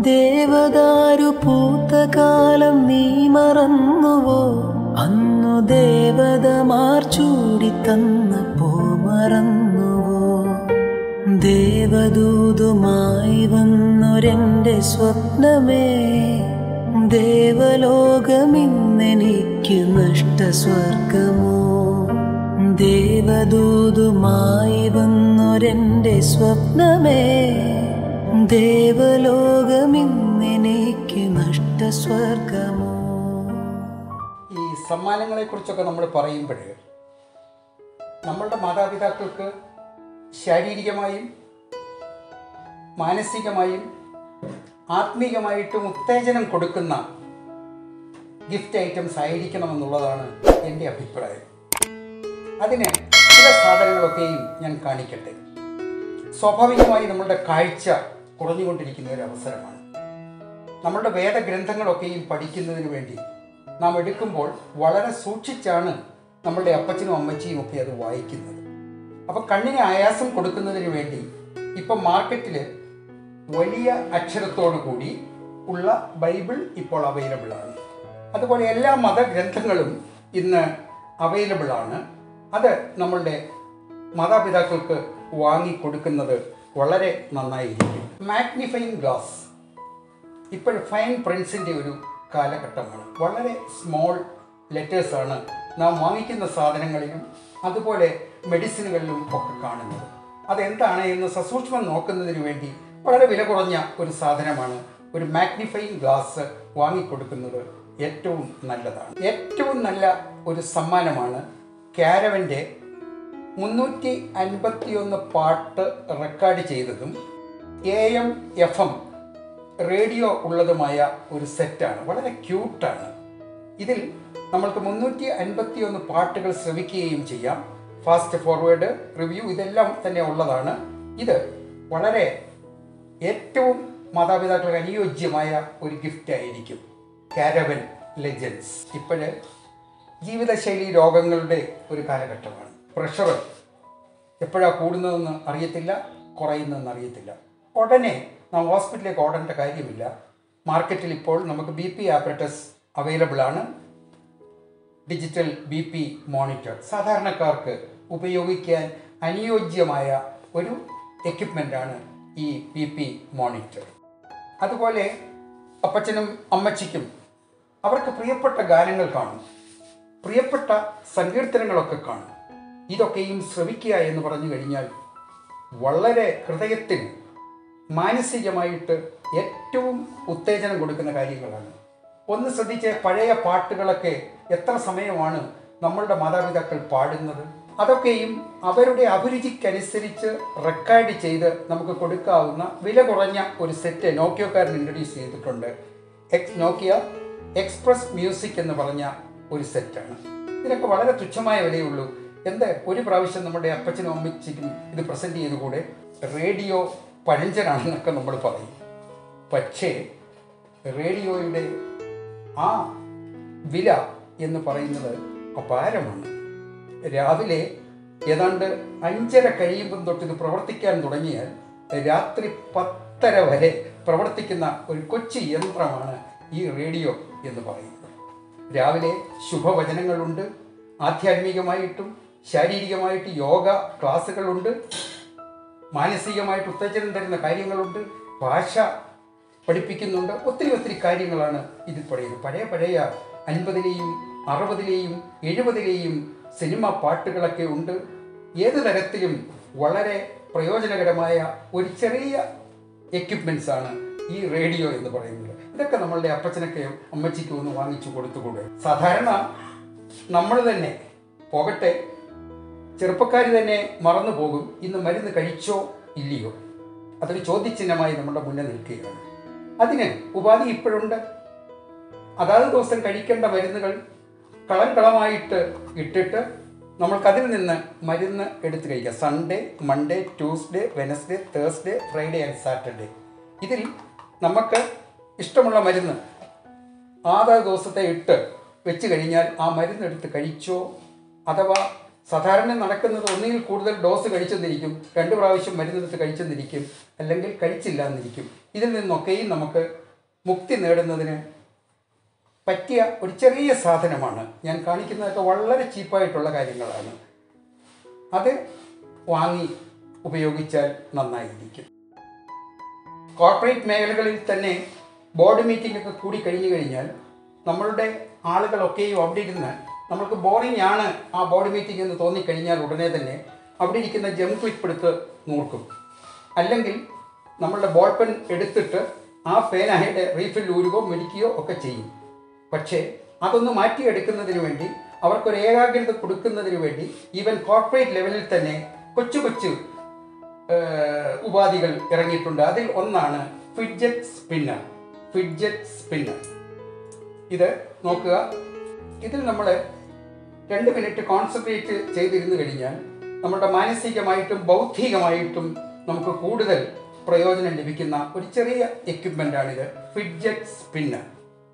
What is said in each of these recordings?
ദേവദാരു പൂത്ത കാലം നീ മറന്നുവോ അന്നു ദേവതമാർ ചൂടി തന്നപ്പോ മറന്നുവോ ദേവദൂതുമായി വന്നൊരെന്റെ സ്വപ്നമേ ദേവലോകമിന്നെനിക്ക് നഷ്ടസ്വർഗമോ ദേവദൂതുമായി വന്നൊരെന്റെ സ്വപ്നമേ ദേവലോകമിന്നെനിക്ക് നഷ്ടസ്വർഗമോ ഈ സമ്മാനങ്ങളെക്കുറിച്ചൊക്കെ നമ്മൾ പറയുമ്പോൾ നമ്മളുടെ മാതാപിതാക്കൾക്ക് ശാരീരികമായും മാനസികമായും ആത്മീയമായിട്ടും ഉത്തേജനം കൊടുക്കുന്ന ഗിഫ്റ്റ് ഐറ്റംസ് ആയിരിക്കണമെന്നുള്ളതാണ് എൻ്റെ അഭിപ്രായം അതിന് ചില സാധനങ്ങളൊക്കെയും ഞാൻ കാണിക്കട്ടെ സ്വാഭാവികമായി നമ്മളുടെ കാഴ്ച കുറഞ്ഞുകൊണ്ടിരിക്കുന്ന ഒരു അവസരമാണ് നമ്മളുടെ വേദഗ്രന്ഥങ്ങളൊക്കെയും പഠിക്കുന്നതിന് വേണ്ടി നാം എടുക്കുമ്പോൾ വളരെ സൂക്ഷിച്ചാണ് നമ്മളുടെ അപ്പച്ചനും അമ്മച്ചിയും ഒക്കെ അത് വായിക്കുന്നത് അപ്പോൾ കണ്ണിന് ആയാസം കൊടുക്കുന്നതിന് വേണ്ടി ഇപ്പം മാർക്കറ്റിൽ വലിയ അക്ഷരത്തോടു കൂടി ഉള്ള ബൈബിൾ ഇപ്പോൾ അവൈലബിൾ ആണ് അതുപോലെ എല്ലാ മതഗ്രന്ഥങ്ങളും ഇന്ന് അവൈലബിൾ ആണ് അത് നമ്മളുടെ മാതാപിതാക്കൾക്ക് വാങ്ങിക്കൊടുക്കുന്നത് വളരെ നന്നായിരിക്കും മാഗ്നിഫൈങ് ഗ്ലാസ് ഇപ്പോൾ ഫൈൻ പ്രിൻസിൻ്റെ ഒരു കാലഘട്ടമാണ് വളരെ സ്മോൾ ലെറ്റേഴ്സാണ് നാം വാങ്ങിക്കുന്ന സാധനങ്ങളിലും അതുപോലെ മെഡിസിനുകളിലും ഒക്കെ കാണുന്നത് അതെന്താണ് എന്ന് സസൂക്ഷ്മം നോക്കുന്നതിന് വേണ്ടി വളരെ വില കുറഞ്ഞ ഒരു സാധനമാണ് ഒരു മാഗ്നിഫൈങ് ഗ്ലാസ് വാങ്ങിക്കൊടുക്കുന്നത് ഏറ്റവും നല്ലതാണ് ഏറ്റവും നല്ല ഒരു സമ്മാനമാണ് ക്യാരവൻ്റെ മുന്നൂറ്റി അൻപത്തിയൊന്ന് പാട്ട് റെക്കോർഡ് ചെയ്തതും A M F M radio ഉള്ളതുമായ ഒരു സെറ്റാണ് വളരെ ക്യൂട്ടാണ് ഇതിൽ നമ്മൾക്ക് മുന്നൂറ്റി അൻപത്തി ഒന്ന് പാട്ടുകൾ ശ്രവിക്കുകയും ചെയ്യാം ഫാസ്റ്റ് ഫോർവേഡ് റിവ്യൂ ഇതെല്ലാം തന്നെ ഉള്ളതാണ് ഇത് വളരെ ഏറ്റവും മാതാപിതാക്കൾക്ക് അനുയോജ്യമായ ഒരു ഗിഫ്റ്റ് ആയിരിക്കും കാരവൻ ലെജൻസ് ഇപ്പോഴ് ജീവിതശൈലി രോഗങ്ങളുടെ ഒരു കാലഘട്ടമാണ് പ്രഷർ എപ്പോഴാണ് കൂടുന്നതെന്ന് അറിയത്തില്ല കുറയുന്നതെന്ന് അറിയത്തില്ല ഉടനെ നാം ഹോസ്പിറ്റലിലേക്ക് ഓടേണ്ട കാര്യമില്ല മാർക്കറ്റിൽ ഇപ്പോൾ നമുക്ക് ബി പി ആപ്പറേറ്റസ് അവൈലബിൾ ആണ് ഡിജിറ്റൽ ബി പി മോണിറ്റർ സാധാരണക്കാർക്ക് ഉപയോഗിക്കാൻ അനുയോജ്യമായ ഒരു എക്യുപ്മെൻ്റാണ് ഈ ബി പി മോണിറ്റർ അതുപോലെ അപ്പച്ചനും അമ്മച്ചിക്കും അവർക്ക് പ്രിയപ്പെട്ട ഗാനങ്ങൾ കാണും പ്രിയപ്പെട്ട സങ്കീർത്തനങ്ങളൊക്കെ കാണും ഇതൊക്കെയും ശ്രവിക്കുക എന്ന് പറഞ്ഞു കഴിഞ്ഞാൽ വളരെ ഹൃദയത്തിന് മാനസികമായിട്ട് ഏറ്റവും ഉത്തേജനം കൊടുക്കുന്ന കാര്യങ്ങളാണ് ഒന്ന് ശ്രദ്ധിച്ച് പഴയ പാട്ടുകളൊക്കെ എത്ര സമയമാണ് നമ്മളുടെ മാതാപിതാക്കൾ പാടുന്നത് അതൊക്കെയും അവരുടെ അഭിരുചിക്കനുസരിച്ച് റെക്കോർഡ് ചെയ്ത് നമുക്ക് കൊടുക്കാവുന്ന വില കുറഞ്ഞ ഒരു സെറ്റ് നോക്കിയോക്കാരൻ ഇൻട്രൊഡ്യൂസ് ചെയ്തിട്ടുണ്ട് എക്സ് നോക്കിയ എക്സ്പ്രസ് മ്യൂസിക് എന്ന് പറഞ്ഞ ഒരു സെറ്റാണ് ഇതിനൊക്കെ വളരെ തുച്ഛമായ വിലയുള്ളൂ എന്ത് ഒരു പ്രാവശ്യം നമ്മുടെ അപ്പച്ചനും അമ്മച്ചിക്കും ഇത് പ്രസൻറ്റ് ചെയ്തുകൂടെ റേഡിയോ പഴഞ്ചനാണെന്നൊക്കെ നമ്മൾ പറയും പക്ഷേ റേഡിയോയുടെ ആ വില എന്ന് പറയുന്നത് അപാരമാണ് രാവിലെ ഏതാണ്ട് അഞ്ചര കഴിയുമ്പം തൊട്ട് ഇത് പ്രവർത്തിക്കാൻ തുടങ്ങിയാൽ രാത്രി പത്തര വരെ പ്രവർത്തിക്കുന്ന ഒരു കൊച്ചു യന്ത്രമാണ് ഈ റേഡിയോ എന്ന് പറയുന്നത് രാവിലെ ശുഭവചനങ്ങളുണ്ട് ആധ്യാത്മികമായിട്ടും ശാരീരികമായിട്ട് യോഗ ക്ലാസ്സുകളുണ്ട് മാനസികമായിട്ട് ഉത്തേജനം തരുന്ന കാര്യങ്ങളുണ്ട് ഭാഷ പഠിപ്പിക്കുന്നുണ്ട് ഒത്തിരി ഒത്തിരി കാര്യങ്ങളാണ് ഇതിൽ പറയുന്നത് പഴയ പഴയ അൻപതിലെയും അറുപതിലെയും എഴുപതിലെയും സിനിമ പാട്ടുകളൊക്കെ ഉണ്ട് ഏത് തരത്തിലും വളരെ പ്രയോജനകരമായ ഒരു ചെറിയ എക്യുപ്മെൻറ്റ്സ് ആണ് ഈ റേഡിയോ എന്ന് പറയുന്നത് ഇതൊക്കെ നമ്മളുടെ അപ്പച്ചനൊക്കെ അമ്മച്ചിക്കും ഒന്ന് വാങ്ങിച്ചു കൊടുത്തുകൂടെ സാധാരണ നമ്മൾ തന്നെ പോകട്ടെ ചെറുപ്പക്കാർ തന്നെ മറന്നു പോകും ഇന്ന് മരുന്ന് കഴിച്ചോ ഇല്ലയോ അതൊരു ചോദ്യചിഹ്നമായി നമ്മുടെ മുന്നിൽ നിൽക്കുകയാണ് അതിന് ഉപാധി ഇപ്പോഴുണ്ട് അതാത് ദിവസം കഴിക്കേണ്ട മരുന്നുകൾ കളം കളമായിട്ട് ഇട്ടിട്ട് നമ്മൾക്കതിൽ നിന്ന് മരുന്ന് എടുത്ത് കഴിക്കാം Sunday Monday Tuesday Wednesday Thursday Friday and Saturday ഇതിൽ നമുക്ക് ഇഷ്ടമുള്ള മരുന്ന് ആധാ ദിവസത്തെ ഇട്ട് വെച്ച് കഴിഞ്ഞാൽ ആ മരുന്ന് എടുത്ത് കഴിച്ചോ അഥവാ സാധാരണ നടക്കുന്നത് ഒന്നുകിൽ കൂടുതൽ ഡോസ് കഴിച്ചെന്നിരിക്കും രണ്ട് പ്രാവശ്യം മരുന്നെടുത്ത് കഴിച്ചെന്നിരിക്കും അല്ലെങ്കിൽ കഴിച്ചില്ല എന്നിരിക്കും ഇതിൽ നിന്നൊക്കെയും നമുക്ക് മുക്തി നേടുന്നതിന് പറ്റിയ ഒരു ചെറിയ സാധനമാണ് ഞാൻ കാണിക്കുന്നതൊക്കെ വളരെ ചീപ്പായിട്ടുള്ള കാര്യങ്ങളാണ് അത് വാങ്ങി ഉപയോഗിച്ചാൽ നന്നായിരിക്കും കോർപ്പറേറ്റ് മേഖലകളിൽ തന്നെ ബോർഡ് മീറ്റിംഗ് ഒക്കെ കൂടി കഴിഞ്ഞു കഴിഞ്ഞാൽ നമ്മളുടെ ആളുകളൊക്കെയും അവിടെ ഇരുന്ന് നമ്മൾക്ക് ബോറിംഗ് ആണ് ആ ബോർഡ് മീറ്റിംഗ് എന്ന് തോന്നിക്കഴിഞ്ഞാൽ ഉടനെ തന്നെ അവിടെ ഇരിക്കുന്ന ജം ക്ലിപ്പ് എടുത്ത് നോക്കും അല്ലെങ്കിൽ നമ്മളുടെ ബോൾ പെൻ എടുത്തിട്ട് ആ പേനായുടെ റീഫിൽ ഊരുകയോ മെടിക്കുകയോ ഒക്കെ ചെയ്യും പക്ഷേ അതൊന്ന് മാറ്റിയെടുക്കുന്നതിന് വേണ്ടി അവർക്കൊരു ഏകാഗ്രത കൊടുക്കുന്നതിന് വേണ്ടി ഈവൻ കോർപ്പറേറ്റ് ലെവലിൽ തന്നെ കൊച്ചു കൊച്ചു ഏഹ്, ഉപാധികൾ ഇറങ്ങിയിട്ടുണ്ട് അതിൽ ഒന്നാണ് ഫിഡ്ജറ്റ് സ്പിന്നർ ഫിഡ്ജറ്റ് സ്പിന്നർ ഇത് നോക്കുക ഇതിൽ നമ്മൾ രണ്ട് മിനിറ്റ് കോൺസെൻട്രേറ്റ് ചെയ്തിരുന്നു കഴിഞ്ഞാൽ നമ്മുടെ മാനസികമായിട്ടും ബൗദ്ധികമായിട്ടും നമുക്ക് കൂടുതൽ പ്രയോജനം ലഭിക്കുന്ന ഒരു ചെറിയ എക്യുപ്മെൻ്റ് ആണിത് ഫിഡ്ജറ്റ് സ്പിന്നർ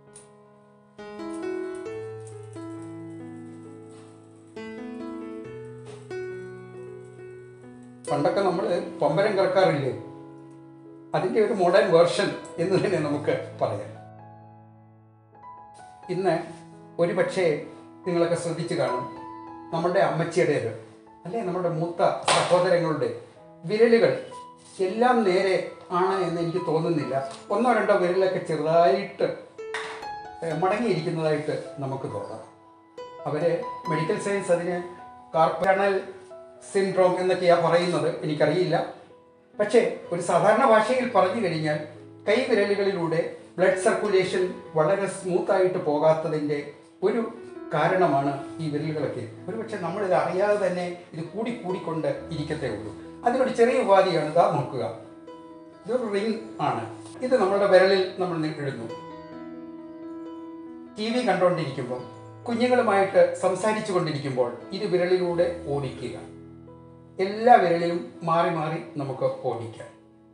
പണ്ടൊക്കെ നമ്മൾ പമ്പരം കിടക്കാറില്ലേ അതിൻ്റെ ഒരു മോഡേൺ വേർഷൻ എന്ന് തന്നെ നമുക്ക് പറയാം ഇന്ന് ഒരു പക്ഷേ നിങ്ങളൊക്കെ ശ്രദ്ധിച്ചു കാണും നമ്മുടെ അമ്മച്ചിയുടേത് അല്ലെ നമ്മുടെ മൂത്ത സഹോദരങ്ങളുടെ വിരലുകൾ എല്ലാം നേരെ ആണ് എന്ന് എനിക്ക് തോന്നുന്നില്ല ഒന്നോ രണ്ടോ വിരലൊക്കെ ചെറുതായിട്ട് ഏഹ്, മടങ്ങിയിരിക്കുന്നതായിട്ട് നമുക്ക് തോന്നാം അവര് മെഡിക്കൽ സയൻസ് അതിന് കാർപ്പണൽ സിൻഡ്രോം എന്നൊക്കെയാണ് പറയുന്നത് എനിക്കറിയില്ല പക്ഷേ ഒരു സാധാരണ ഭാഷയിൽ പറഞ്ഞു കഴിഞ്ഞാൽ കൈവിരലുകളിലൂടെ ബ്ലഡ് സർക്കുലേഷൻ വളരെ സ്മൂത്തായിട്ട് പോകാത്തതിൻ്റെ ഒരു കാരണമാണ് ഈ വിരലുകളൊക്കെ ഒരുപക്ഷെ നമ്മളിത് അറിയാതെ തന്നെ ഇത് കൂടി കൂടിക്കൊണ്ട് ഇരിക്കത്തേ ഉള്ളൂ അതിനൊരു ചെറിയ ഉപാധിയാണ് ഇതാ നോക്കുക ഇതൊരു റിംഗ് ആണ് ഇത് നമ്മളുടെ വിരലിൽ നമ്മൾ ഇടുന്നു ടി വി കണ്ടുകൊണ്ടിരിക്കുമ്പോൾ കുഞ്ഞുങ്ങളുമായിട്ട് സംസാരിച്ചു കൊണ്ടിരിക്കുമ്പോൾ ഇത് വിരലിലൂടെ ഓടിക്കുക എല്ലാ വിരലിലും മാറി മാറി നമുക്ക് ഓടിക്കാം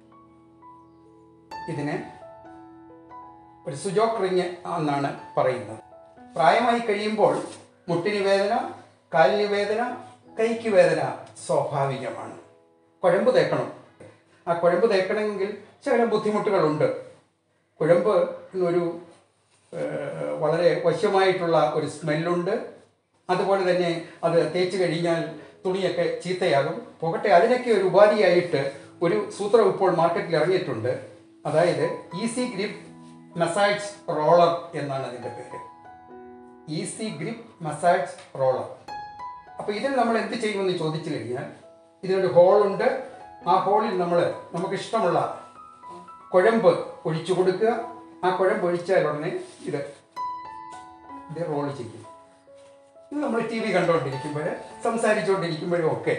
ഇതിന് ഒരു സുജോക്ക് റിങ് എന്നാണ് പറയുന്നത് പ്രായമായി കഴിയുമ്പോൾ മുട്ടിന് വേദന കാലിന് വേദന കൈക്ക് വേദന സ്വാഭാവികമാണ് കുഴമ്പ് തേക്കണം ആ കുഴമ്പ് തേക്കണമെങ്കിൽ ചില ബുദ്ധിമുട്ടുകളുണ്ട് കുഴമ്പ് ഒരു ഏഹ്, വളരെ വശ്യമായിട്ടുള്ള ഒരു സ്മെല്ലുണ്ട് അതുപോലെ തന്നെ അത് തേച്ച് കഴിഞ്ഞാൽ തുണിയൊക്കെ ചീത്തയാകും പോകട്ടെ അതിനൊക്കെ ഒരു ഉപാധിയായിട്ട് ഒരു സൂത്രം ഇപ്പോൾ മാർക്കറ്റിൽ ഇറങ്ങിയിട്ടുണ്ട് അതായത് ഈസി ഗ്രിപ്പ് മസാജ് റോളർ എന്നാണ് അതിൻ്റെ പേര് ഈസി ഗ്രിപ്പ് മസാജ് റോളർ അപ്പോൾ ഇതിൽ നമ്മൾ എന്ത് ചെയ്യുമെന്ന് ചോദിച്ചു കഴിഞ്ഞാൽ ഇതിനൊരു ഹോളുണ്ട് ആ ഹോളിൽ നമ്മൾ നമുക്ക് ഇഷ്ടമുള്ള കുഴമ്പ് ഒഴിച്ചു കൊടുക്കുക ആ കുഴമ്പ് ഒഴിച്ചാൽ ഉടനെ ഇത് ഇത് റോൾ ചെയ്യും ഇത് നമ്മൾ ടി വി കണ്ടുകൊണ്ടിരിക്കുമ്പോൾ സംസാരിച്ചുകൊണ്ടിരിക്കുമ്പോഴും ഒക്കെ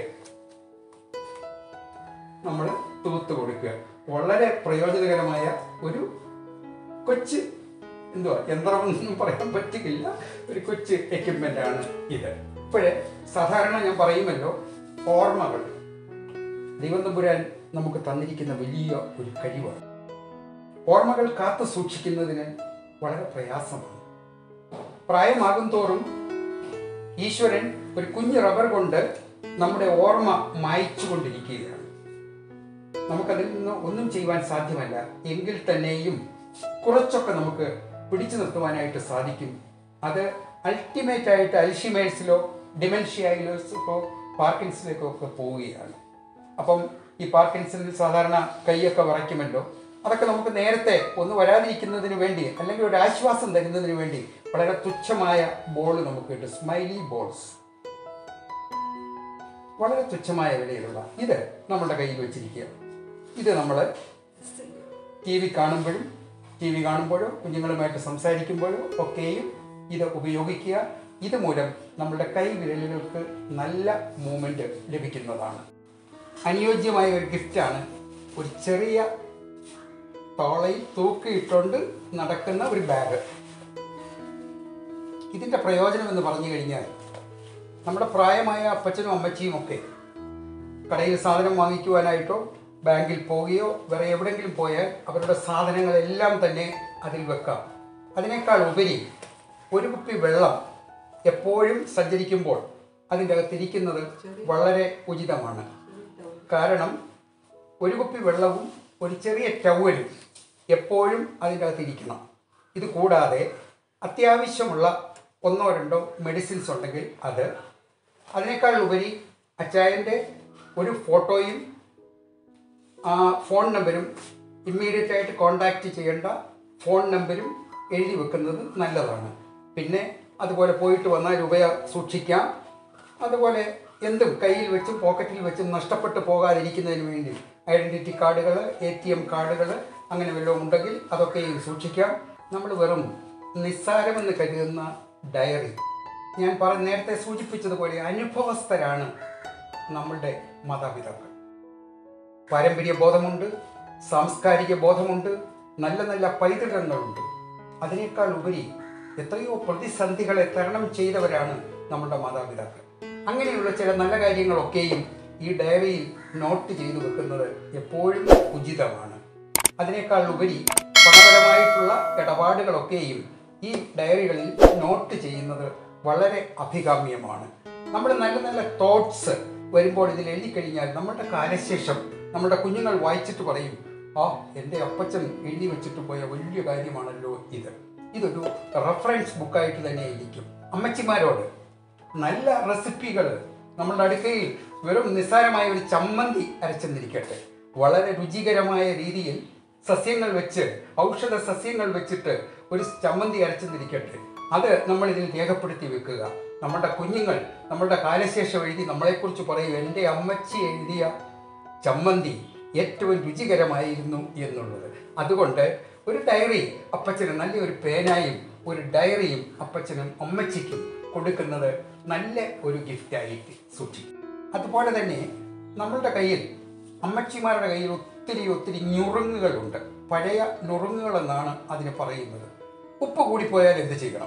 നമ്മൾ തൂത്ത് കൊടുക്കുക വളരെ പ്രയോജനകരമായ ഒരു കൊച്ച് എന്തുവാ യന്ത്രമെന്നൊന്നും പറയാൻ പറ്റില്ല ഒരു കൊച്ച് എക്യുപ്മെൻ്റ് ആണ് ഇത് ഇപ്പോഴേ സാധാരണ ഞാൻ പറയുമല്ലോ ഓർമ്മകൾ ദൈവം തമ്പുരാൻ നമുക്ക് തന്നിരിക്കുന്ന വലിയ ഒരു കഴിവാണ് ഓർമ്മകൾ കാത്തു സൂക്ഷിക്കുന്നതിന് വളരെ പ്രയാസമാണ് പ്രായമാകും തോറും ഈശ്വരൻ ഒരു കുഞ്ഞു റബ്ബർ കൊണ്ട് നമ്മുടെ ഓർമ്മ മായ്ച്ചു കൊണ്ടിരിക്കുകയാണ് നമുക്കതിൽ നിന്ന് ഒന്നും ചെയ്യുവാൻ സാധ്യമല്ല എങ്കിൽ തന്നെയും കുറച്ചൊക്കെ നമുക്ക് പിടിച്ചു നിർത്തുവാനായിട്ട് സാധിക്കും അത് അൾട്ടിമേറ്റ് ആയിട്ട് അൽഷിമേഴ്സിലോ ഡിമെൻഷ്യയിലോ പാർക്കിൻസിലേക്കോ ഒക്കെ പോവുകയാണ് അപ്പം ഈ പാർക്കിൻസിൽ സാധാരണ കൈയൊക്കെ വിറയ്ക്കുമല്ലോ അതൊക്കെ നമുക്ക് നേരത്തെ ഒന്ന് വരാതിരിക്കുന്നതിന് വേണ്ടി അല്ലെങ്കിൽ ഒരു ആശ്വാസം തരുന്നതിന് വേണ്ടി വളരെ തുച്ഛമായ ബോൾ നമുക്ക് കിട്ടും സ്മൈലി ബോൾസ് വളരെ തുച്ഛമായ വിലയിലുള്ള ഇത് നമ്മുടെ കയ്യിൽ വെച്ചിരിക്കുക ഇത് നമ്മൾ ടി വി കാണുമ്പോഴും ടി വി കാണുമ്പോഴോ കുഞ്ഞുങ്ങളുമായിട്ട് സംസാരിക്കുമ്പോഴോ ഒക്കെയും ഇത് ഉപയോഗിക്കുക ഇതുമൂലം നമ്മുടെ കൈ വിരലുകൾക്ക് നല്ല മൂവ്മെൻറ്റ് ലഭിക്കുന്നതാണ് അനുയോജ്യമായ ഒരു ഗിഫ്റ്റാണ് ഒരു ചെറിയ തോളയിൽ തൂക്കിയിട്ടുകൊണ്ട് നടക്കുന്ന ഒരു ബാഗ് ഇതിൻ്റെ പ്രയോജനം എന്ന് പറഞ്ഞു കഴിഞ്ഞാൽ നമ്മുടെ പ്രായമായ അപ്പച്ചനും അമ്മച്ചിയും ഒക്കെ കടയിൽ സാധനം വാങ്ങിക്കുവാനായിട്ടോ ബാങ്കിൽ പോവുകയോ വേറെ എവിടെയെങ്കിലും പോയാൽ അവരുടെ സാധനങ്ങളെല്ലാം തന്നെ അതിൽ വെക്കാം അതിനേക്കാൾ ഉപരി ഒരു കുപ്പി വെള്ളം എപ്പോഴും സഞ്ചരിക്കുമ്പോൾ അതിൻ്റെ അകത്തിരിക്കുന്നത് വളരെ ഉചിതമാണ് കാരണം ഒരു കുപ്പി വെള്ളവും ഒരു ചെറിയ ടവലും എപ്പോഴും അതിൻ്റെ അകത്തിരിക്കണം ഇത് കൂടാതെ അത്യാവശ്യമുള്ള ഒന്നോ രണ്ടോ മെഡിസിൻസ് ഉണ്ടെങ്കിൽ അത് അതിനേക്കാൾ ഉപരി അച്ചായൻ്റെ ഒരു ഫോട്ടോയും ആ ഫോൺ നമ്പരും ഇമ്മീഡിയറ്റ് ആയിട്ട് കോണ്ടാക്റ്റ് ചെയ്യേണ്ട ഫോൺ നമ്പരും എഴുതി വെക്കുന്നത് നല്ലതാണ് പിന്നെ അതുപോലെ പോയിട്ട് വന്നാൽ രൂപ സൂക്ഷിക്കാം അതുപോലെ എന്തും കയ്യിൽ വെച്ചും പോക്കറ്റിൽ വെച്ചും നഷ്ടപ്പെട്ടു പോകാതിരിക്കുന്നതിന് വേണ്ടി ഐഡൻറ്റിറ്റി കാർഡുകൾ എ ടി എം കാർഡുകൾ അങ്ങനെ വല്ലതും ഉണ്ടെങ്കിൽ അതൊക്കെയും സൂക്ഷിക്കാം നമ്മൾ വെറും നിസ്സാരമെന്ന് കരുതുന്ന ഡയറി ഞാൻ പറഞ്ഞ നേരത്തെ സൂചിപ്പിച്ചതുപോലെ അനുഭവസ്ഥരാണ് നമ്മളുടെ മാതാപിതാക്കൾ പാരമ്പര്യ ബോധമുണ്ട് സാംസ്കാരിക ബോധമുണ്ട് നല്ല നല്ല പൈതൃകങ്ങളുണ്ട് അതിനേക്കാൾ ഉപരി എത്രയോ പ്രതിസന്ധികളെ തരണം ചെയ്തവരാണ് നമ്മുടെ മാതാപിതാക്കൾ അങ്ങനെയുള്ള ചില നല്ല കാര്യങ്ങളൊക്കെയും ഈ ഡയറിയിൽ നോട്ട് ചെയ്തു വെക്കുന്നത് എപ്പോഴും ഉചിതമാണ് അതിനേക്കാൾ ഉപരി പണപരമായിട്ടുള്ള ഇടപാടുകളൊക്കെയും ഈ ഡയറികളിൽ നോട്ട് ചെയ്യുന്നത് വളരെ അഭികാമ്യമാണ് നമ്മൾ നല്ല നല്ല തോട്ട്സ് വരുമ്പോൾ ഇതിൽ എഴുതി കഴിഞ്ഞാൽ നമ്മുടെ കാലശേഷം നമ്മുടെ കുഞ്ഞുങ്ങൾ വായിച്ചിട്ട് പറയും ആ എൻ്റെ അപ്പച്ചൻ എഴുതി വെച്ചിട്ട് പോയ വലിയ കാര്യമാണല്ലോ ഇത് ഇതൊരു റെഫറൻസ് ബുക്കായിട്ട് തന്നെ ഇരിക്കും അമ്മച്ചിമാരോട് നല്ല റെസിപ്പികൾ നമ്മുടെ അടുക്കയിൽ വെറും നിസ്സാരമായ ഒരു ചമ്മന്തി അരച്ചെന്നിരിക്കട്ടെ വളരെ രുചികരമായ രീതിയിൽ സസ്യങ്ങൾ വെച്ച് ഔഷധ സസ്യങ്ങൾ വെച്ചിട്ട് ഒരു ചമ്മന്തി അരച്ചെന്നിരിക്കട്ടെ അത് നമ്മൾ ഇതിൽ രേഖപ്പെടുത്തി വെക്കുക നമ്മുടെ കുഞ്ഞുങ്ങൾ നമ്മുടെ കാലശേഷം എഴുതി നമ്മളെക്കുറിച്ച് പറയും എൻ്റെ അമ്മച്ചി എഴുതിയ ചമ്മന്തി ഏറ്റവും രുചികരമായിരുന്നു എന്നുള്ളത് അതുകൊണ്ട് ഒരു ഡയറി അപ്പച്ചന് നല്ലൊരു പേനായും ഒരു ഡയറിയും അപ്പച്ചനും അമ്മച്ചിക്കും കൊടുക്കുന്നത് നല്ല ഒരു ഗിഫ്റ്റായിട്ട് സൂക്ഷിക്കും അതുപോലെ തന്നെ നമ്മളുടെ കയ്യിൽ അമ്മച്ചിമാരുടെ കയ്യിൽ ഒത്തിരി ഒത്തിരി ഞുറുങ്ങുകളുണ്ട് പഴയ നുറുങ്ങുകളെന്നാണ് അതിന് പറയുന്നത് ഉപ്പ് കൂടിപ്പോയാൽ എന്ത് ചെയ്യണം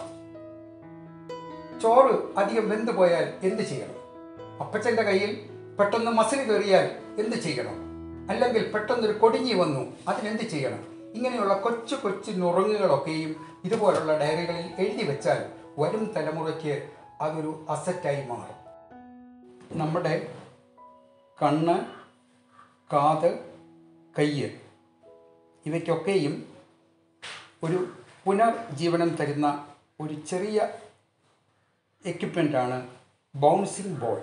ചോറ് അധികം വെന്ത് പോയാൽ എന്ത് ചെയ്യണം അപ്പച്ചൻ്റെ കയ്യിൽ പെട്ടെന്ന് മസിൽ കയറിയാൽ എന്ത് ചെയ്യണം അല്ലെങ്കിൽ പെട്ടെന്നൊരു കൊടിഞ്ഞി വന്നു അതിനെന്ത് ചെയ്യണം ഇങ്ങനെയുള്ള കൊച്ചു കൊച്ചു നുറുങ്ങുകളൊക്കെയും ഇതുപോലുള്ള ഡയറികളിൽ എഴുതി വെച്ചാൽ വരും തലമുറയ്ക്ക് അതൊരു അസറ്റായി മാറും നമ്മുടെ കണ്ണ് കാത് കയ്യ് ഇവയ്ക്കൊക്കെയും ഒരു പുനർജീവനം തരുന്ന ഒരു ചെറിയ എക്യുപ്മെൻ്റാണ് ബൗൺസിങ് ബോൾ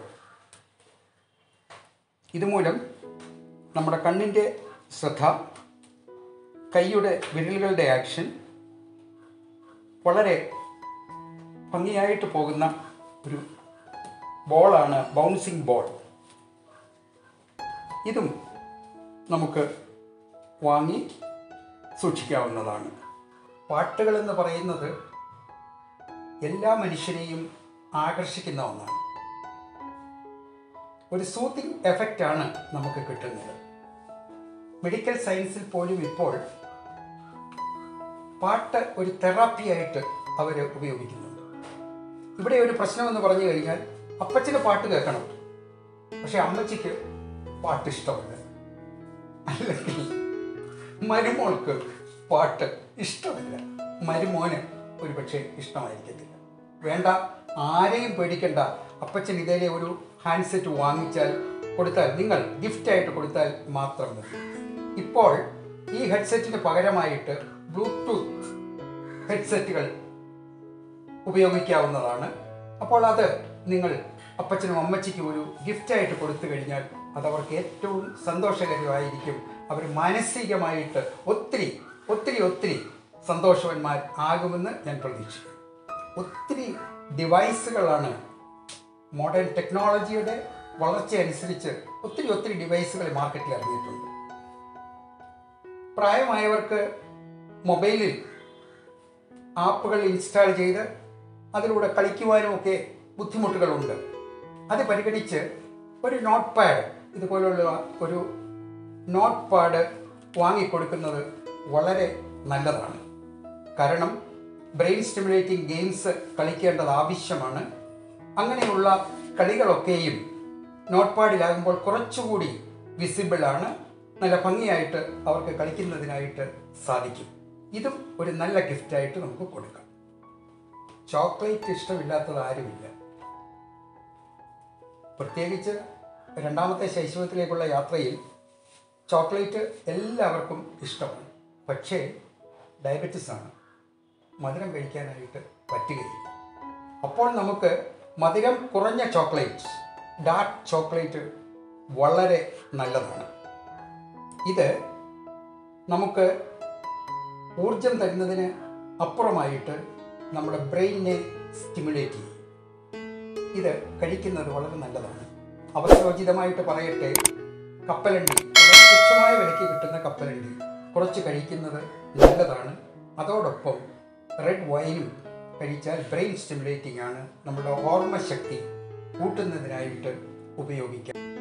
ഇതുമൂലം നമ്മുടെ കണ്ണിൻ്റെ ശ്രദ്ധ കൈയുടെ വിരലുകളുടെ ആക്ഷൻ വളരെ ഭംഗിയായിട്ട് പോകുന്ന ഒരു ബോളാണ് ബൗൺസിങ് ബോൾ ഇതും നമുക്ക് വാങ്ങി സൂക്ഷിക്കാവുന്നതാണ് പാട്ടുകൾ എന്ന് പറയുന്നത് എല്ലാ മനുഷ്യരെയും ആകർഷിക്കുന്ന ഒന്നാണ് ഒരു സൂത്തിങ് എഫക്റ്റാണ് നമുക്ക് കിട്ടുന്നത് മെഡിക്കൽ സയൻസിൽ പോലും ഇപ്പോൾ പാട്ട് ഒരു തെറാപ്പിയായിട്ട് അവർ ഉപയോഗിക്കുന്നുണ്ട് ഇവിടെ ഒരു പ്രശ്നമെന്ന് പറഞ്ഞു കഴിഞ്ഞാൽ അപ്പച്ചന് പാട്ട് കേൾക്കണം പക്ഷെ അമ്മച്ചിക്ക് പാട്ട് ഇഷ്ടമല്ല അല്ലെങ്കിൽ മരുമോൾക്ക് പാട്ട് ഇഷ്ടമല്ല മരുമോന് ഒരുപക്ഷെ ഇഷ്ടമായിരിക്കത്തില്ല വേണ്ട ആരെയും പേടിക്കണ്ട അപ്പച്ചൻ ഇതേ ഒരു ഹാൻഡ്സെറ്റ് വാങ്ങിച്ചാൽ കൊടുത്താൽ നിങ്ങൾ ഗിഫ്റ്റായിട്ട് കൊടുത്താൽ മാത്രം മതി ഇപ്പോൾ ഈ ഹെഡ്സെറ്റിന് പകരമായിട്ട് ബ്ലൂടൂത്ത് ഹെഡ്സെറ്റുകൾ ഉപയോഗിക്കാവുന്നതാണ് അപ്പോൾ അത് നിങ്ങൾ അപ്പച്ചനും അമ്മച്ചിക്കും ഒരു ഗിഫ്റ്റായിട്ട് കൊടുത്തു കഴിഞ്ഞാൽ അത് അവർക്ക് ഏറ്റവും സന്തോഷകരമായിരിക്കും അവർ മാനസികമായിട്ട് ഒത്തിരി ഒത്തിരി ഒത്തിരി സന്തോഷവന്മാർ ആകുമെന്ന് ഞാൻ പ്രതീക്ഷിക്കുന്നു ഒത്തിരി ഡിവൈസുകളാണ് മോഡേൺ ടെക്നോളജിയുടെ വളർച്ച അനുസരിച്ച് ഒത്തിരി ഒത്തിരി ഡിവൈസുകൾ മാർക്കറ്റിൽ ഇറങ്ങിയിട്ടുണ്ട് പ്രായമായവർക്ക് മൊബൈലിൽ ആപ്പുകൾ ഇൻസ്റ്റാൾ ചെയ്ത് അതിലൂടെ കളിക്കുവാനുമൊക്കെ ബുദ്ധിമുട്ടുകളുണ്ട് അത് പരിഗണിച്ച് ഒരു നോട്ട് പാഡ് ഇതുപോലുള്ള ഒരു നോട്ട് പാഡ് വാങ്ങിക്കൊടുക്കുന്നത് വളരെ നല്ലതാണ് കാരണം ബ്രെയിൻ സ്റ്റിമുലേറ്റിംഗ് ഗെയിംസ് കളിക്കേണ്ടത് ആവശ്യമാണ് അങ്ങനെയുള്ള കളികളൊക്കെയും നോട്ട് പാഡിലാകുമ്പോൾ കുറച്ചുകൂടി വിസിബിളാണ് നല്ല ഭംഗിയായിട്ട് അവർക്ക് കളിക്കുന്നതിനായിട്ട് സാധിക്കും ഇതും ഒരു നല്ല ഗിഫ്റ്റായിട്ട് നമുക്ക് കൊടുക്കാം ചോക്ലേറ്റ് ഇഷ്ടമില്ലാത്തത് ആരുമില്ല പ്രത്യേകിച്ച് രണ്ടാമത്തെ ശൈശവത്തിലേക്കുള്ള യാത്രയിൽ ചോക്ലേറ്റ് എല്ലാവർക്കും ഇഷ്ടമാണ് പക്ഷേ ഡയബറ്റിസ് ആണ് മധുരം കഴിക്കാനായിട്ട് പറ്റുകയില്ല അപ്പോൾ നമുക്ക് മധുരം കുറഞ്ഞ ചോക്ലേറ്റ് ഡാർക്ക് ചോക്ലേറ്റ് വളരെ നല്ലതാണ് ഇത് നമുക്ക് ഊർജം തരുന്നതിന് അപ്പുറമായിട്ട് നമ്മുടെ ബ്രെയിനിനെ സ്റ്റിമുലേറ്റ് ചെയ്യും ഇത് കഴിക്കുന്നത് വളരെ നല്ലതാണ് അവസരോചിതമായിട്ട് പറയട്ടെ കപ്പലണ്ടി വളരെ തുച്ഛമായ വിലയ്ക്ക് കിട്ടുന്ന കപ്പലണ്ടി കുറച്ച് കഴിക്കുന്നത് നല്ലതാണ് അതോടൊപ്പം റെഡ് വൈനും കഴിച്ചാൽ ബ്രെയിൻ സ്റ്റിമുലേറ്റിംഗ് ആണ് നമ്മുടെ ഓർമ്മശക്തി കൂട്ടുന്നതിനായിട്ട് ഉപയോഗിക്കാം